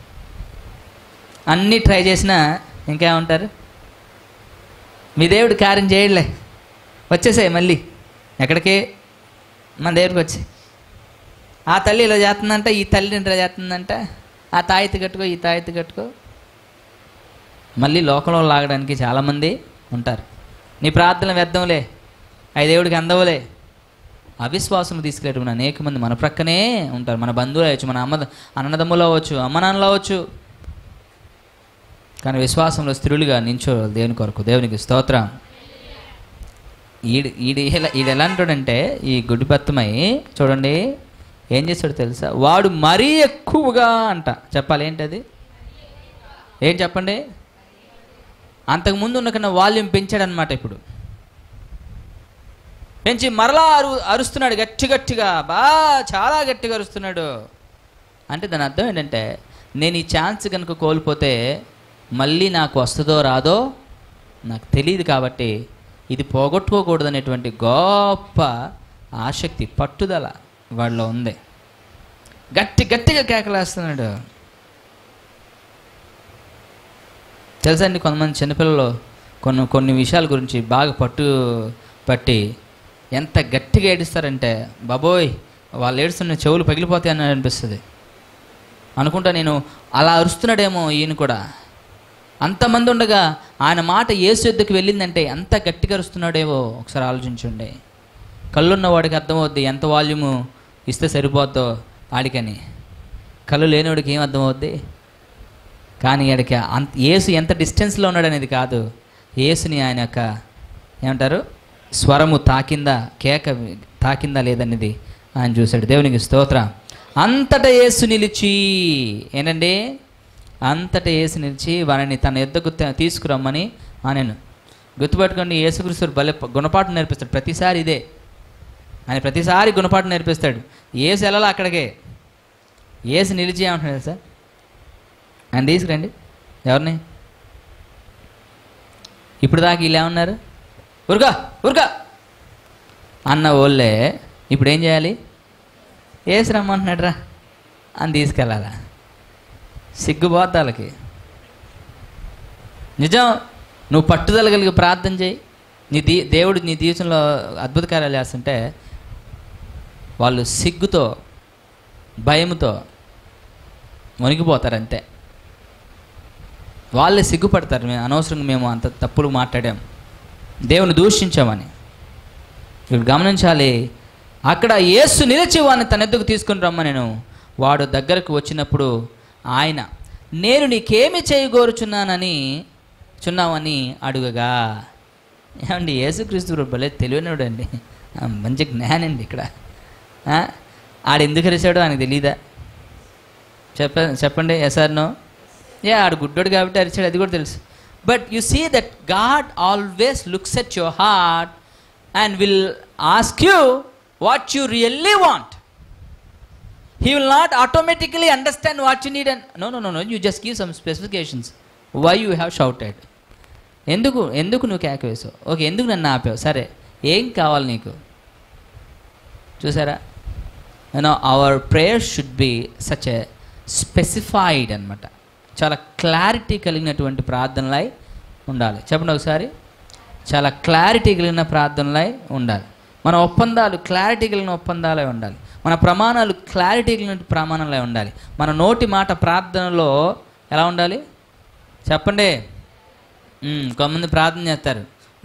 అన్నీ ట్రై చేసినా ఇంకేముంటారు మీ దేవుడు కార్యం చేయలే వచ్చేసాయి మళ్ళీ ఎక్కడికి మన దేవుడికి వచ్చి ఆ తల్లి ఇలా చేస్తుందంట ఈ తల్లి ఇలా చేస్తుందంట ఆ తాయితీ కట్టుకో ఈ తాయితీ కట్టుకో మళ్ళీ లోకంలో లాగడానికి చాలామంది ఉంటారు నీ ప్రార్థన వ్యర్థంలే అవి దేవుడికి అందవులే అవిశ్వాసం తీసుకెళ్ళేటువంటి అనేక మంది మన ప్రక్కనే ఉంటారు మన బంధువులు అవ్వచ్చు మన అమ్మ అన్నదమ్ములు అవ్వచ్చు అమ్మ నాన్నలు అవ్వచ్చు కానీ విశ్వాసంలో స్త్రీలుగా నించో దేవుని కొరకు దేవునికి స్తోత్రం ఈడు ఈడు ఎలా ఈడు ఎలా అంటాడంటే ఈ గుడిపత్తమై చూడండి ఏం చేస్తాడు తెలుసా వాడు మరీ ఎక్కువగా అంట చెప్పాలి ఏంటది ఏం చెప్పండి అంతకుముందు ఉన్న కన్నా వాల్యూమ్ పెంచాడనమాట ఇప్పుడు పెంచి మరలా అరు అరుస్తున్నాడు గట్టి గట్టిగా బా చాలా గట్టిగా అరుస్తున్నాడు అంటే దాని అర్థం ఏంటంటే నేను ఈ ఛాన్స్ కనుక కోల్పోతే మళ్ళీ నాకు వస్తుందో రాదో నాకు తెలియదు కాబట్టి ఇది పోగొట్టుకోకూడదు అనేటువంటి గొప్ప ఆసక్తి పట్టుదల వాళ్ళలో ఉంది గట్టి గట్టిగా కేకలేస్తున్నాడు తెలుసా అండి కొంతమంది చిన్నపిల్లలు కొన్ని కొన్ని విషయాల గురించి బాగా పట్టు పట్టి ఎంత గట్టిగా ఏడుస్తారంటే బాబోయ్ వాళ్ళు ఏడుస్తున్న చెవులు పగిలిపోతాయి అని అనిపిస్తుంది అనుకుంటా నేను అలా అరుస్తున్నాడేమో ఈయన కూడా అంతమంది ఉండగా ఆయన మాట ఏసు యుద్ధకు వెళ్ళిందంటే ఎంత గట్టిగా అరుస్తున్నాడేవో ఒకసారి ఆలోచించండి కళ్ళున్న వాడికి అర్థమవుద్ది ఎంత వాల్యూము ఇస్తే సరిపోద్దో ఆడికని కళ్ళు లేనివాడికి ఏం అర్థమవుద్ది కానీ ఆడికి అంత ఏసు ఎంత డిస్టెన్స్లో ఉన్నాడు అనేది కాదు ఏసుని ఆయన యొక్క ఏమంటారు స్వరము తాకిందా కేక తాకిందా లేదనేది ఆయన చూశాడు దేవునికి స్తోత్ర అంతటా యేసు నిలిచి ఏంటండి అంతటా ఏసు నిలిచి వారిని తన ఎద్దకు తే- తీసుకురమ్మని అనెను గుర్తుపెట్టుకోండి యేసుక్రీస్తు భలే ప- గుణపాఠం నేర్పిస్తాడు ప్రతిసారి ఇదే ఆయన ప్రతిసారి గుణపాఠం నేర్పిస్తాడు ఏసు వెళ్ళాలి అక్కడికే ఏసు నిలిచి ఏమంటున్నాడు సార్ ఆయన తీసుకురండి ఎవరిని ఇప్పుడు దాకా వీళ్ళు ఏమన్నారు ఉరుగా ఉరుగా అన్న ఓళ్ళే ఇప్పుడు ఏం చేయాలి ఏసు రమ్మంటున్నాడు రా అని తీసుకెళ్ళాలా సిగ్గుపోద్ది వాళ్ళకి నిజం నువ్వు పట్టుదల కలిగి ప్రార్థన చేయి నీ దీ దేవుడు నీ జీవితంలో అద్భుత కార్యాలు చేస్తుంటే వాళ్ళు సిగ్గుతో భయంతో మునిగిపోతారు అంతే వాళ్ళే సిగ్గుపడతారు మేము అనవసరంగా మేము అంత తప్పులు మాట్లాడాం దేవుని దూషించామని ఇప్పుడు గమనించాలి అక్కడ యేసు నిలిచి వాడిని తన ఎద్దుకు తీసుకుని రమ్మ నేను వాడు దగ్గరకు వచ్చినప్పుడు ఆయన నేను నీకేమి చేయగోరుచున్నానని చున్నావని అడుగగా ఏమండి యేసుక్రీస్తు ప్రభు భలే తెలివైనడు అండి మంచి జ్ఞానండి ఇక్కడ ఆ? ఆడు ఎందుకు అరిశాడో ఆయనకు తెలీదా చెప్ప చెప్పండి ఎస్ఆర్ నో ఏ ఆడు గుడ్డోడు కాబట్టి అరిచాడు అది కూడా తెలుసు but you see that God always looks at your heart and will ask you what you really want he will not automatically understand what you need and no no no no you just give some specifications why you have shouted ఎందుకు ఎందుకు నువ్వు కేక వేసావు ఓకే ఎందుకు నన్ను ఆపావు సరే ఏం కావాలి నీకు చూసారా you know our prayer should be such a specified అనమాట చాలా క్లారిటీ కలిగినటువంటి ప్రార్థనలై ఉండాలి చెప్పండి ఒకసారి చాలా క్లారిటీ కలిగిన ప్రార్థనలై ఉండాలి మన ఒప్పందాలు క్లారిటీ కలిగిన ఒప్పందాలై ఉండాలి మన ప్రమాణాలు క్లారిటీ కలిగిన ప్రమాణాలై ఉండాలి మన నోటి మాట ప్రార్థనలో ఎలా ఉండాలి చెప్పండి మ్మ్, కొంతమంది ప్రార్థన చేస్తారు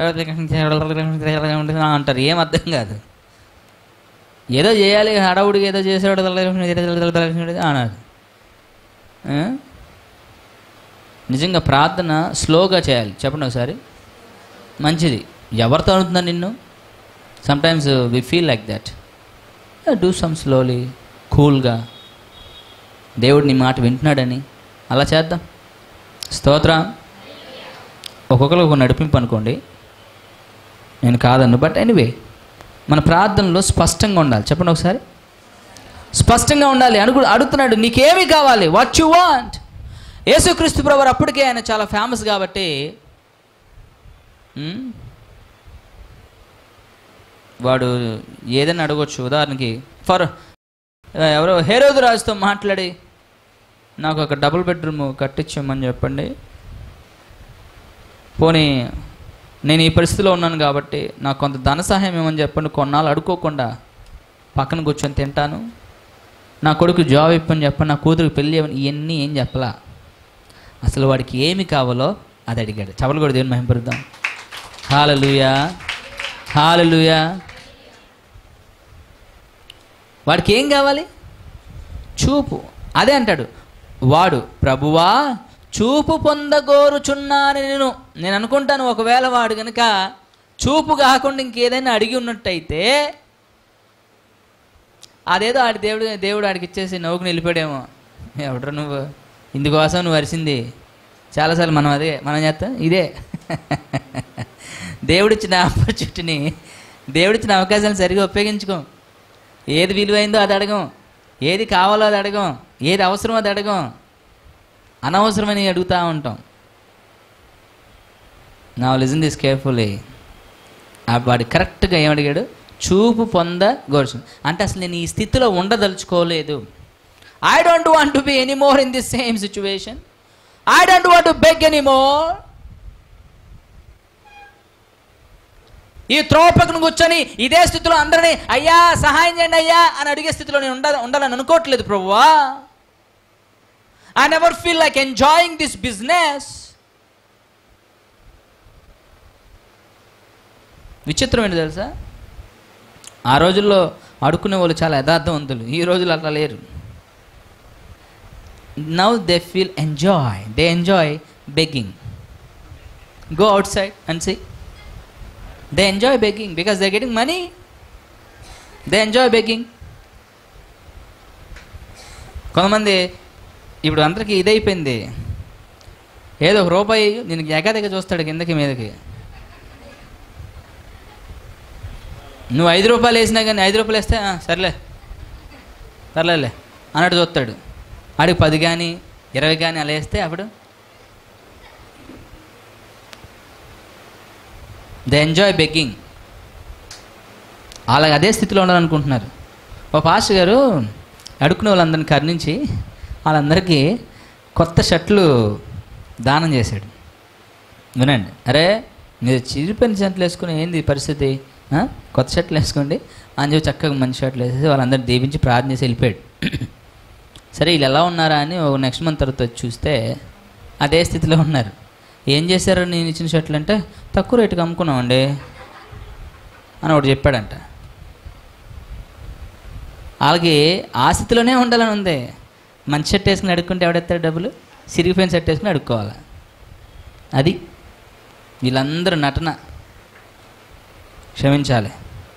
అంటారు ఏం అర్థం కాదు ఏదో చేయాలి హడావుడికి ఏదో చేసాడు అన్నారు ఆ? నిజంగా ప్రార్థన స్లోగా చేయాలి చెప్పండి ఒకసారి మంచిది ఎవరితో అవుతుందా నిన్ను sometimes we feel like that do some slowly కూల్గా దేవుడు నీ మాట వింటున్నాడని అలా చేద్దాం స్తోత్రం ఒక్కొక్కరు ఒక నడిపింపు అనుకోండి నేను కాదన్ను బట్ ఎనీవే మన ప్రార్థనలో స్పష్టంగా ఉండాలి చెప్పండి ఒకసారి స్పష్టంగా ఉండాలి అడుగు అడుగుతున్నాడు నీకేమి కావాలి వాట్ యు వాంట్ యేసుక్రీస్తు ప్రభు అప్పటికే ఆయన చాలా ఫేమస్ కాబట్టి ఉమ్, వాడు ఏదైనా అడగొచ్చు ఉదాహరణకి ఫర్ ఎవరో హేరోదు రాజుతో మాట్లాడి నాకు ఒక డబుల్ బెడ్రూమ్ కట్టించమని చెప్పండి పోనీ నేను ఈ పరిస్థితిలో ఉన్నాను కాబట్టి నాకు కొంత ధన సహాయం ఏమని చెప్పండి కొన్నాళ్ళు అడుక్కోకుండా పక్కన కూర్చొని తింటాను నా కొడుకు జాబ్ ఇప్పని చెప్పండి నా కూతురికి పెళ్ళి ఇవ్వని ఇవన్నీ ఏం చెప్పలా అసలు వాడికి ఏమి కావాలో అది అడిగాడు చవలు కూడా దేవుని మహింపరుద్దాం హాలలుయా హాలలుయా వాడికి ఏం కావాలి చూపు అదే అంటాడు వాడు ప్రభువా చూపు పొందగోరుచున్నాను నేను నేను అనుకుంటాను ఒకవేళ వాడు కనుక చూపు కాకుండా ఇంకేదైనా అడిగి ఉన్నట్టయితే అదేదో ఆడి దేవుడు దేవుడు ఆడికి ఇచ్చేసి నవ్వుకు నిలిపాడేమో ఎవడ్రా నువ్వు ఇందుకోసం నువ్వు అరిసింది చాలాసార్లు మనం అదే మనం చేస్తాం ఇదే దేవుడిచ్చిన ఆపర్చునిటీని దేవుడిచ్చిన అవకాశాలను సరిగా ఉపయోగించుకోం ఏది విలువైందో అది అడగం ఏది కావాలో అది అడగం ఏది అవసరమో అది అడగం అనవసరమని అడుగుతూ ఉంటాం నా లిజన్ దిస్ కేర్ఫుల్లీ వాడు కరెక్ట్గా ఏమడిగాడు చూపు పొంద గోర్చు అంటే అసలు నేను ఈ స్థితిలో ఉండదలుచుకోలేదు I don't want to be any more in this same situation I don't want to beg any more ఈ త్రోపకను కూర్చొని ఇదే స్థితిలో అందరినీ అయ్యా సహాయం చేయండి అయ్యా అని అడిగే స్థితిలో నేను ఉండ ఉండాలని అనుకోవట్లేదు ప్రభువా I never feel like enjoying this business విచిత్రం ఏంటి తెలుసా ఆ రోజుల్లో అడుక్కునే వాళ్ళు చాలా యథార్థవంతులు ఈ రోజులు అట్లా లేరు now they feel enjoy they enjoy begging go outside and see they enjoy begging because they getting money they enjoy begging కొంతమంది ఇప్పుడు అందరికీ ఇదైపోయింది ఏదో ఒక రూపాయి నేను ఎగదగ చూస్తాడు కిందకి మీదకి నువ్వు ఐదు రూపాయలు వేసినా కానీ ఐదు రూపాయలు వేస్తే "ఆ, సర్లే సర్లేలే అన్నట్టు చూస్తాడు ఆడికి పది కానీ ఇరవై కానీ అలా వేస్తే అప్పుడు ద ఎంజాయ్ బెగ్గింగ్ అలాగ అదే స్థితిలో ఉండాలనుకుంటున్నారు ఒక పాస్టర్ గారు అడుక్కునే వాళ్ళందరిని కరుణించి వాళ్ళందరికీ కొత్త షర్ట్లు దానం చేశాడు వినండి అరే మీరు చిరిపోయిన షర్ట్లు వేసుకుని ఏంది ఈ పరిస్థితి ఆ? కొత్త షర్ట్లు వేసుకోండి అని చెప్పి చక్కగా మంచి షర్ట్లు వేసేసి వాళ్ళందరూ దీవించి ప్రార్థన చేసి వెళ్ళిపోయాడు సరే వీళ్ళు ఎలా ఉన్నారా అని ఒక నెక్స్ట్ మంత్ తర్వాత వచ్చి చూస్తే అదే స్థితిలో ఉన్నారు ఏం చేశారు నేను ఇచ్చిన షర్ట్లు అంటే తక్కువ రేటుకి అమ్ముకున్నామండి అని ఒకటి చెప్పాడంట వాళ్ళకి ఆ స్థితిలోనే ఉండాలని ఉంది మంచి షర్ట్ వేసుకుని అడుక్కుంటే ఎవడెత్తాడు డబ్బులు సిరిగిపోయిన షర్ట్ వేసుకుని అడుక్కోవాలి అది వీళ్ళందరూ నటన క్షమించాలి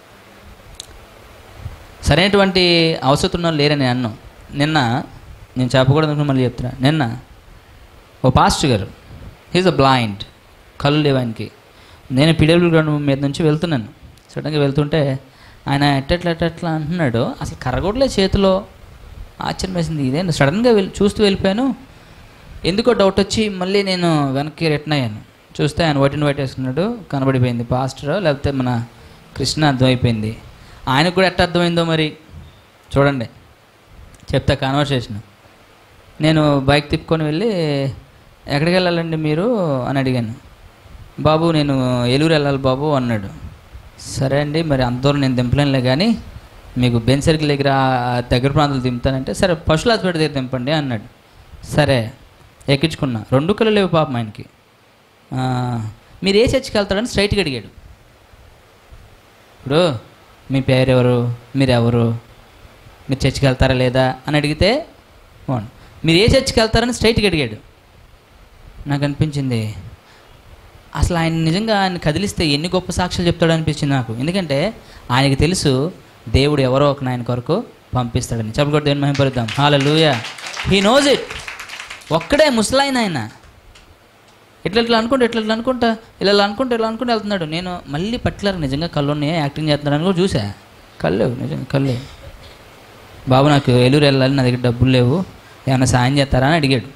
సరైనటువంటి అవసరం ఉన్న వాళ్ళు లేరని అన్నం నిన్న నేను చెప్పకూడదు అనుకుని మళ్ళీ చెప్తున్నా నిన్న ఓ పాస్టర్ గారు హీజ్ అ బ్లైండ్ కళ్ళు లేవు ఆయనకి నేను పిడబ్ల్యూ గ్రౌండ్ మీద నుంచి వెళ్తున్నాను సడన్గా వెళ్తుంటే ఆయన ఎట్టెట్లా ఎట్టెట్లా అంటున్నాడు అసలు కరగొడలే చేతిలో ఆశ్చర్యం వేసింది ఇదే సడన్గా వెళ్ళి చూస్తూ వెళ్ళిపోయాను ఎందుకో డౌట్ వచ్చి మళ్ళీ నేను వెనక్కి రిటర్న్ అయ్యాను చూస్తే ఆయన వైట్ అండ్ వైట్ వేసుకున్నాడు కనబడిపోయింది పాస్టర్ లేకపోతే మన కృష్ణ అర్థమైపోయింది ఆయనకు కూడా ఎట్ట అర్థమైందో మరి చూడండి చెప్తా కాన్వర్సేషన్ నేను బైక్ తిప్పుకొని వెళ్ళి ఎక్కడికి వెళ్ళాలండి మీరు అని అడిగాను బాబు నేను ఏలూరు వెళ్ళాలి బాబు అన్నాడు సరే అండి మరి అంత దూరం నేను దింపలేనులే కానీ మీకు బెన్ సర్కిల్ దగ్గర ఆ దగ్గర ప్రాంతాలు దింపుతానంటే సరే పశువుల హాస్పిటల్ దగ్గర దింపండి అన్నాడు సరే ఎక్కించుకున్నా రెండు కళ్ళు లేవు పాపం ఆయనకి ఆ, మీరు ఏ చర్చికి వెళ్తాడని స్ట్రైట్గా అడిగాడు ఇప్పుడు మీ పేరు ఎవరు మీరు ఎవరు మీరు చర్చికి వెళ్తారా లేదా అని అడిగితే అవును మీరు ఏ చర్చికి వెళ్తారని స్ట్రైట్గా అడిగాడు నాకు అనిపించింది అసలు ఆయన నిజంగా ఆయన కదిలిస్తే ఎన్ని గొప్ప సాక్ష్యాలు చెప్తాడో అనిపించింది నాకు ఎందుకంటే ఆయనకి తెలుసు దేవుడు ఎవరో ఒక ఆయన కొరకు పంపిస్తాడని చెప్పకూడదు దేవుని మహింపరుద్దాం హాల లూయా హీ నోజ్ ఇట్ ఒక్కడే ముసలాయన ఆయన ఇట్లా ఇట్లా అనుకుంటా ఇట్లా ఇట్లా అనుకుంటా ఇలా ఇలా అనుకుంటా ఇలా అనుకుంటూ వెళ్తున్నాడు నేను మళ్ళీ పర్టికులర్ నిజంగా కళ్ళు ఉన్నాయి యాక్టింగ్ చేస్తున్నాడని కూడా చూసా కళ్ళు లేవు నిజంగా కళ్ళు లేవు బాబు నాకు ఏలూరు వెళ్ళాలి నా దగ్గర డబ్బులు లేవు ఏమైనా సాయం చేస్తారా అని అడిగాడు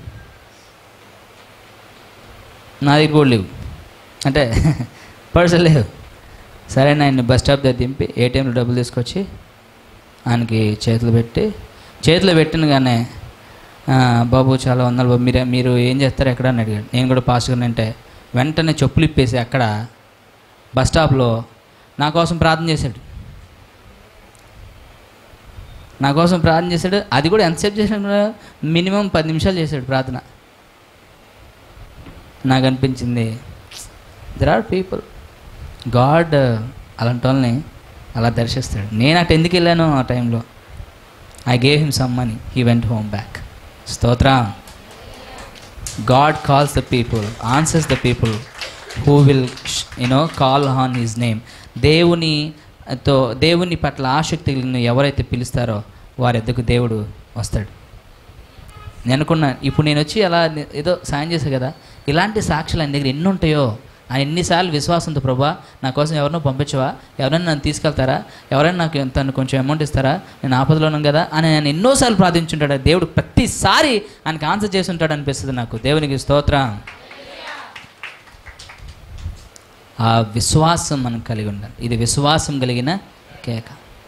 నా దగ్గర కూడా లేవు అంటే పర్సలు లేవు సరే ఆయన బస్ స్టాప్ దగ్గర దింపి ఏటీఎంలో డబ్బులు తీసుకొచ్చి ఆయనకి చేతులు పెట్టి చేతిలో పెట్టినగానే "ఆ, బాబు చాలా వందలు బాబు మీరే మీరు ఏం చేస్తారు ఎక్కడ అని అడిగాడు నేను కూడా పాస్గా అంటే వెంటనే చెప్పులు ఇప్పేసి అక్కడ బస్ స్టాప్లో నా కోసం ప్రార్థన చేశాడు నా కోసం ప్రార్థన చేశాడు అది కూడా ఎంతసేపు చేశాడు కూడా మినిమం పది నిమిషాలు చేశాడు ప్రార్థన నాకు అనిపించింది దెర్ ఆర్ పీపుల్ గాడ్ అలాంటి వాళ్ళని అలా దర్శిస్తాడు నేను అటు ఎందుకు వెళ్ళాను ఆ టైంలో I gave him some money he went home back స్తోత్ర God calls the people answers the people who will you know call on his name దేవుని తో దేవుని పట్ల ఆసక్తి కలిగిన ఎవరైతే పిలుస్తారో వారి ఎద్దకు దేవుడు వస్తాడు నేను అనుకున్నా ఇప్పుడు నేను వచ్చి అలా ని- ఏదో సాయం చేశాను కదా ఇలాంటి సాక్షులు ఆయన దగ్గర ఎన్ని ఉంటాయో ఆయన ఎన్నిసార్లు విశ్వాసంతో ప్రభా నా కోసం ఎవరినో పంపించవా ఎవరైనా నన్ను తీసుకెళ్తారా ఎవరైనా నాకు తను కొంచెం అమౌంట్ ఇస్తారా నేను ఆపదలో ఉన్నాను కదా అని ఆయన ఎన్నోసార్లు ప్రార్థించుంటాడు దేవుడు ప్రతిసారి ఆయనకి ఆన్సర్ చేసి ఉంటాడు అనిపిస్తుంది నాకు దేవునికి స్తోత్రం ఆ విశ్వాసం మనం కలిగి ఉండాలి ఇది విశ్వాసం కలిగిన కేక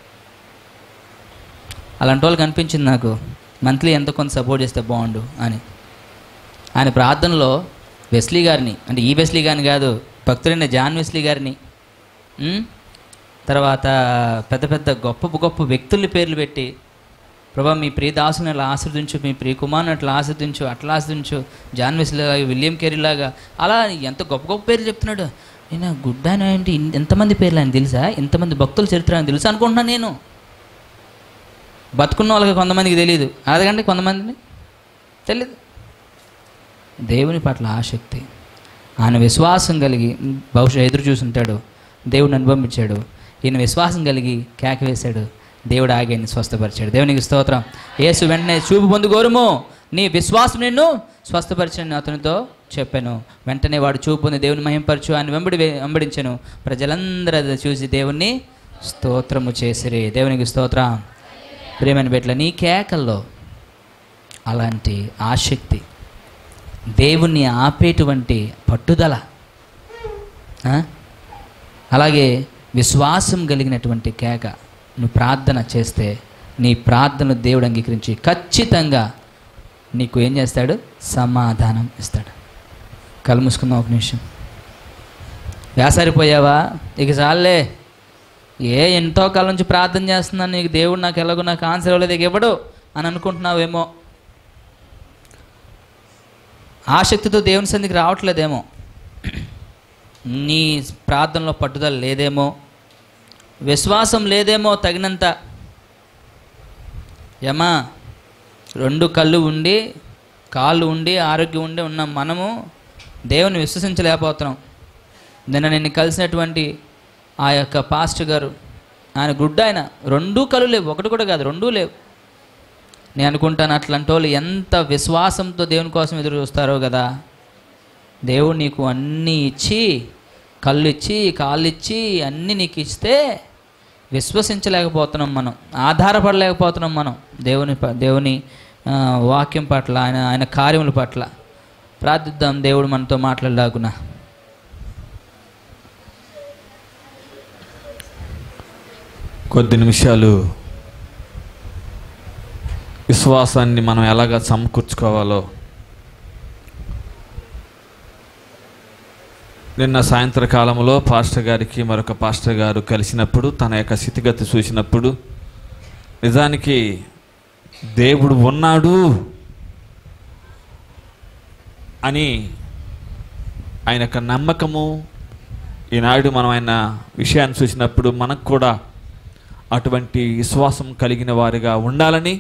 అలాంటి వాళ్ళకి అనిపించింది నాకు మంత్లీ ఎంత కొంత సపోర్ట్ చేస్తే బాగుండు అని ఆయన ప్రార్థనలో వెస్లీ గారిని అంటే ఈ వెస్లీ గారిని కాదు భక్తుడైన జాన్ వెస్లీ గారిని ఉమ్, తర్వాత పెద్ద పెద్ద గొప్ప గొప్ప వ్యక్తుల పేర్లు పెట్టి ప్రభా మీ ప్రియ దాసుని అట్లా ఆశ్రదించు మీ ప్రియ కుమార్ని అట్లా ఆశ్రదించు అట్లా ఆశ్రదించు జాన్ వెస్లీ లాగా విలియం కేరీ లాగా అలా ఎంత గొప్ప గొప్ప పేర్లు చెప్తున్నాడు నేను గుడ్ ఆయన ఏంటి ఇన్- ఎంతమంది పేర్లు ఆయన తెలుసా ఎంతమంది భక్తుల చరిత్ర అని తెలుసా అనుకుంటున్నాను నేను బతుకున్న వాళ్ళకి కొంతమందికి తెలియదు అదకంటే కొంతమందిని తెలియదు దేవుని పట్ల ఆసక్తి ఆయన విశ్వాసం కలిగి బహుశా ఎదురు చూసుంటాడు దేవుడిని అనుభవించాడు ఈయన విశ్వాసం కలిగి కేక వేశాడు దేవుడు ఆగి ఆయన్ని స్వస్థపరిచాడు దేవునికి స్తోత్రం యేసు వెంటనే చూపు పొందుకోరుము నీ విశ్వాసం నిన్ను స్వస్థపరిచని అతనితో చెప్పాను వెంటనే వాడు చూపుని దేవుని మహింపరచు అని వెంబడి వెంబడించను ప్రజలందరూ అది చూసి దేవుణ్ణి స్తోత్రము చేసిరి దేవునికి స్తోత్రం ప్రేమని బిడ్డల నీ కేకల్లో అలాంటి ఆసక్తి దేవుణ్ణి ఆపేటువంటి పట్టుదల ఆ? అలాగే విశ్వాసం కలిగినటువంటి కేక నువ్వు ప్రార్థన చేస్తే నీ ప్రార్థనలు దేవుడు అంగీకరించి ఖచ్చితంగా నీకు ఏం చేస్తాడు సమాధానం ఇస్తాడు కళ్ళు మూసుకుందాం ఒక నిమిషం వేసారిపోయావా ఇక చాలే ఏ ఎంతో కాలం నుంచి ప్రార్థన చేస్తున్నాను నీకు దేవుడు నాకు ఎలాగో నాకు ఆన్సర్ ఇవ్వలేదు ఇక ఇవ్వడు అని అనుకుంటున్నావేమో ఆసక్తితో దేవుని సందికి రావట్లేదేమో నీ ప్రార్థనలో పట్టుదల లేదేమో విశ్వాసం లేదేమో తగినంత యమా రెండు కళ్ళు ఉండి కాళ్ళు ఉండి ఆరోగ్యం ఉండి ఉన్న మనము దేవుని విశ్వసించలేకపోతున్నాం నిన్న నిన్ను కలిసినటువంటి ఆ యొక్క పాస్టర్ గారు ఆయన గుడ్ ఆయన రెండూ కళ్ళు లేవు ఒకటి కూడా కాదు రెండూ లేవు నేను అనుకుంటాను అట్లాంటి వాళ్ళు ఎంత విశ్వాసంతో దేవుని కోసం ఎదురు చూస్తారో కదా దేవుడు నీకు అన్నీ ఇచ్చి కళ్ళు ఇచ్చి కాళ్ళు ఇచ్చి అన్నీ నీకు ఇస్తే విశ్వసించలేకపోతున్నాం మనం ఆధారపడలేకపోతున్నాం మనం దేవుని ప- దేవుని ఆ, వాక్యం పట్ల ఆయన ఆయన కార్యముల పట్ల ప్రార్థిద్దాం దేవుడు మనతో మాట్లాడలాగునా కొద్ది నిమిషాలు విశ్వాసాన్ని మనం ఎలాగ సమకూర్చుకోవాలో నిన్న సాయంత్రకాలంలో పాస్టర్ గారికి మరొక పాస్టర్ గారు కలిసినప్పుడు తన యొక్క స్థితిగతి చూసినప్పుడు నిజానికి దేవుడు ఉన్నాడు అని ఆయన యొక్క నమ్మకము ఈనాడు మనం ఆయన విషయాన్ని చూసినప్పుడు మనకు కూడా అటువంటి విశ్వాసం కలిగిన వారిగా ఉండాలని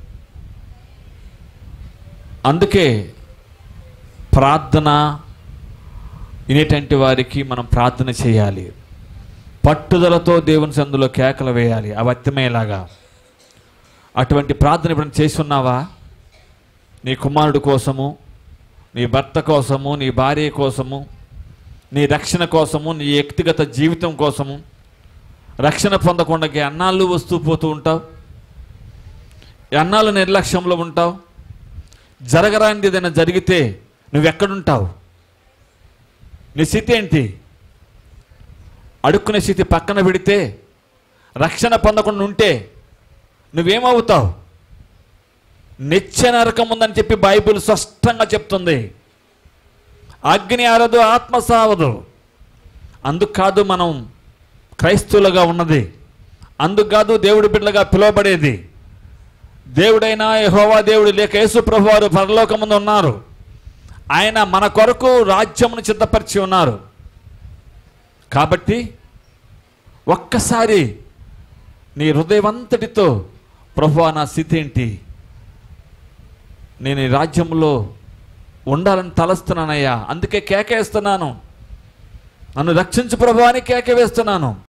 అందుకే ప్రార్థన వినేటువంటి వారికి మనం ప్రార్థన చేయాలి పట్టుదలతో దేవుని సందులో కేకలు వేయాలి అవి అర్థమయ్యేలాగా అటువంటి ప్రార్థన ఇప్పుడు చేస్తున్నావా నీ కుమారుడు కోసము నీ భర్త కోసము నీ భార్య కోసము నీ రక్షణ కోసము నీ వ్యక్తిగత జీవితం కోసము రక్షణ పొందకుండా అన్నాళ్ళు వస్తూ పోతూ ఉంటావు ఈ అన్నాలు నిర్లక్ష్యంలో ఉంటావు జరగరానిది ఏదైనా జరిగితే నువ్వెక్కడుంటావు నీ స్థితి ఏంటి అడుక్కునే స్థితి పక్కన పెడితే రక్షణ పొందకుండా ఉంటే నువ్వేమవుతావు నిత్య నరకం ఉందని చెప్పి బైబిల్ స్పష్టంగా చెప్తుంది అగ్ని ఆరదు ఆత్మ సావదు అందుకు కాదు మనం క్రైస్తవులుగా ఉన్నది అందుకు కాదు దేవుడి బిడ్డలుగా పిలువబడేది దేవుడైనా యెహోవా దేవుడు లేక యేసు ప్రభు వారు పరలోకముందు ఉన్నారు ఆయన మన కొరకు రాజ్యమును సిద్ధపరిచి ఉన్నారు కాబట్టి ఒక్కసారి నీ హృదయమంతటితో ప్రభు నా స్థితి ఏంటి నేను ఈ రాజ్యంలో ఉండాలని తలస్తున్నానయ్యా అందుకే కేకేస్తున్నాను నన్ను రక్షించు ప్రభు అని కేక వేస్తున్నాను